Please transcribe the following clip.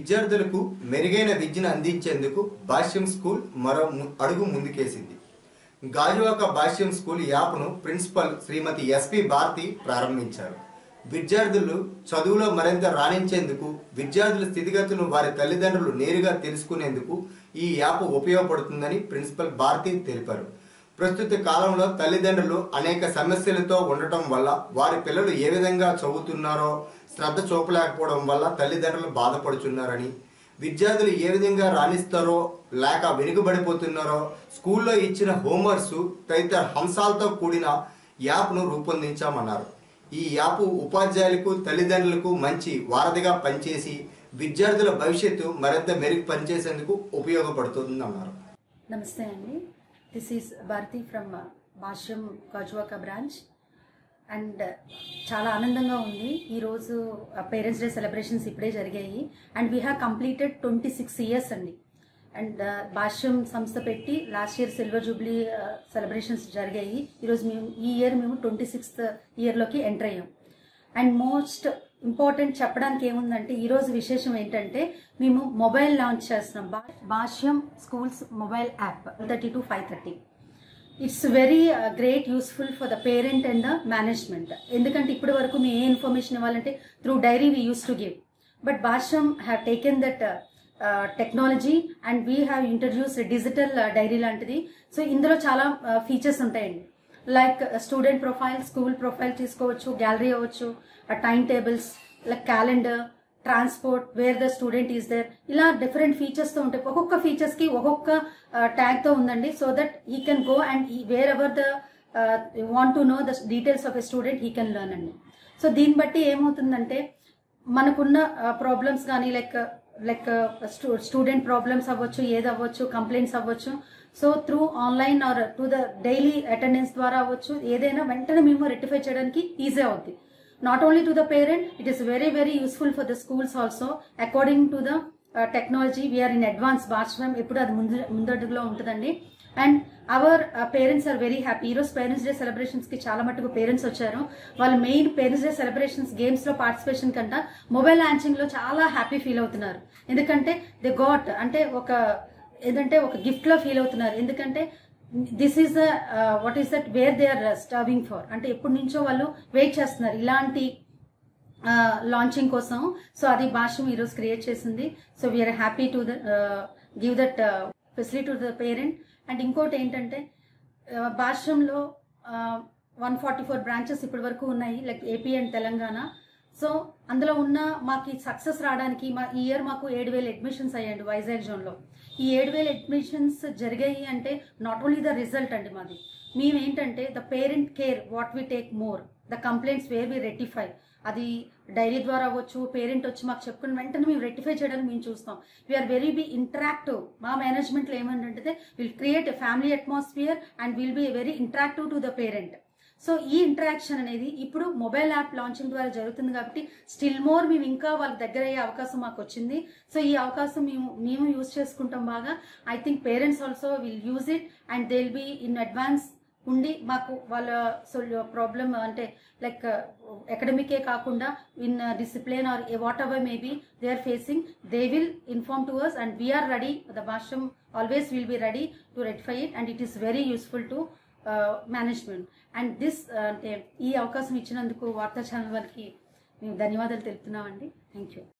విద్యార్థులకు మెరుగైన విద్యను అందించేందుకు భాష్యం స్కూల్ మరో ము- అడుగు ముందుకేసింది గాజువాక భాష్యం స్కూల్ యాప్ను ప్రిన్సిపల్ శ్రీమతి ఎస్పి భారతి ప్రారంభించారు విద్యార్థులు చదువులో మరింత రాణించేందుకు విద్యార్థుల స్థితిగతులను వారి తల్లిదండ్రులు నేరుగా తెలుసుకునేందుకు ఈ యాప్ ఉపయోగపడుతుందని ప్రిన్సిపల్ భారతి తెలిపారు ప్రస్తుత కాలంలో తల్లిదండ్రులు అనేక సమస్యలతో ఉండటం వల్ల వారి పిల్లలు ఏ విధంగా చదువుతున్నారో శ్రద్ధ చూపలేకపోవడం వల్ల తల్లిదండ్రులు బాధపడుతున్నారని విద్యార్థులు ఏ విధంగా రాణిస్తారో లేక వెనుకబడిపోతున్నారో స్కూల్లో ఇచ్చిన హోంవర్క్స్ తదితర అంశాలతో కూడిన యాప్ను రూపొందించామన్నారు ఈ యాప్ ఉపాధ్యాయులకు తల్లిదండ్రులకు మంచి వారధిగా పనిచేసి విద్యార్థుల భవిష్యత్తు మరింత మెరుగు పనిచేసేందుకు ఉపయోగపడుతుందన్నారు నమస్తే అండి this is Bharathi from Bhashyam Gajuwaka branch and చాలా ఆనందంగా ఉంది ఈరోజు పేరెంట్స్ డే సెలబ్రేషన్స్ ఇప్పుడే జరిగాయి and we have completed twenty six years అండి అండ్ భాష్యం సంస్థ పెట్టి last year silver jubilee celebrations జరిగాయి ఈరోజు మేము ఈ ఇయర్ మేము ట్వంటీ సిక్స్త్ ఇయర్లోకి ఎంటర్ అయ్యాం అండ్ మోస్ట్ ఇంపార్టెంట్ చెప్పడానికి ఏముందంటే ఈరోజు విశేషం ఏంటంటే మేము మొబైల్ లాంచ్ చేస్తున్నాం భా- Bhashyam schools mobile app thirty two five thirty it's very great useful for the parent and the management ఎందుకంటే ఇప్పటి వరకు మేము ఏ ఇన్ఫర్మేషన్ ఇవ్వాలంటే through diary we use to give but Bhashyam have taken that technology and we have introduce digital diary లాంటిది so ఇందులో చాలా features ఉంటాయండి like student profile school profile తీసుకోవచ్చు గ్యాలరీ అవ్వచ్చు time tables like calendar transport where the student is there ఇలా different features తో ఉంటాయి ఒక్కొక్క ఫీచర్స్ కి ఒక్కొక్క ట్యాగ్ తో ఉందండి so that he can go and wherever the want to know the details of a student he can learn అండి so దీన్ని బట్టి ఏమవుతుందంటే మనకున్న ప్రాబ్లమ్స్ కానీ లైక్ లైక్ స్టూడెంట్ ప్రాబ్లమ్స్ అవ్వచ్చు ఏది అవ్వచ్చు కంప్లైంట్స్ అవ్వచ్చు so through online or to the daily attendance ద్వారా అవ్వచ్చు ఏదైనా వెంటనే మేము రెక్టిఫై చేయడానికి ఈజీ అవుద్ది not only to the parent it is very very useful for the schools also according to the technology we're in advance బాచ్మెం ఎప్పుడు అది ముందు ముందడుగులో ఉంటుందండి and our parents are very happy ఈరోజు పేరెంట్స్ డే సెలబ్రేషన్స్ కి చాలా మటుకు పేరెంట్స్ వచ్చారు వాళ్ళు main parents day celebrations games లో పార్టిసిపేషన్ కంటే మొబైల్ లాంచింగ్ లో చాలా హ్యాపీ ఫీల్ అవుతున్నారు ఎందుకంటే దే గాట్ అంటే ఒక ఏదంటే ఒక గిఫ్ట్ లో ఫీల్ అవుతున్నారు ఎందుకంటే this is what is that where they are starving for అంటే ఎప్పటి నుంచో వాళ్ళు వెయిట్ చేస్తున్నారు ఇలాంటి లాంచింగ్ కోసం సో అది భాష్యం ఈరోజు క్రియేట్ చేసింది so we're happy to the give that facility to the parent and ఇంకోటి ఏంటంటే uh, భాష్యంలో వన్ ఫార్టీ ఫోర్ బ్రాంచెస్ ఇప్పటి వరకు ఉన్నాయి like AP and Telangana so అందులో ఉన్న మాకు సక్సెస్ రావడానికి మా ఈ ఇయర్ మాకు ఏడు వేల అడ్మిషన్స్ అయ్యాయండి వైజాగ్ జోన్లో ఈ ఏడు వేల అడ్మిషన్స్ జరిగాయి అంటే నాట్ ఓన్లీ ద రిజల్ట్ అండి మాది మేము ఏంటంటే the parent care what we take more the complaints where we rectify అది డైరీ ద్వారా అవ్వచ్చు పేరెంట్ వచ్చి మాకు చెప్పుకున్న వెంటనే మేము రెక్టిఫై చేయడానికి మేము చూస్తాం వీఆర్ వెరీ బి ఇంటరాక్టివ్ మా మేనేజ్మెంట్లో ఏమంటే will create a family atmosphere and will be very interactive to the parent so ఈ ఇంటరాక్షన్ అనేది ఇప్పుడు మొబైల్ యాప్ లాంచింగ్ ద్వారా జరుగుతుంది కాబట్టి స్టిల్ మోర్ మేము ఇంకా వాళ్ళ దగ్గర అయ్యే అవకాశం మాకు వచ్చింది సో ఈ అవకాశం మేము మేము యూజ్ చేసుకుంటాం బాగా I think parents also will use it and they will be in advance ఉండి మాకు వాళ్ళ ప్రాబ్లమ్ అంటే లైక్ అకాడమికే కాకుండా in discipline or whatever maybe they are facing they will inform to us and we're ready the Bhashyam always will be ready to rectify it and it is very useful to management and this అంటే ఈ అవకాశం ఇచ్చినందుకు వార్తా channel వారికి మేము ధన్యవాదాలు తెలుపుతున్నామండి thank you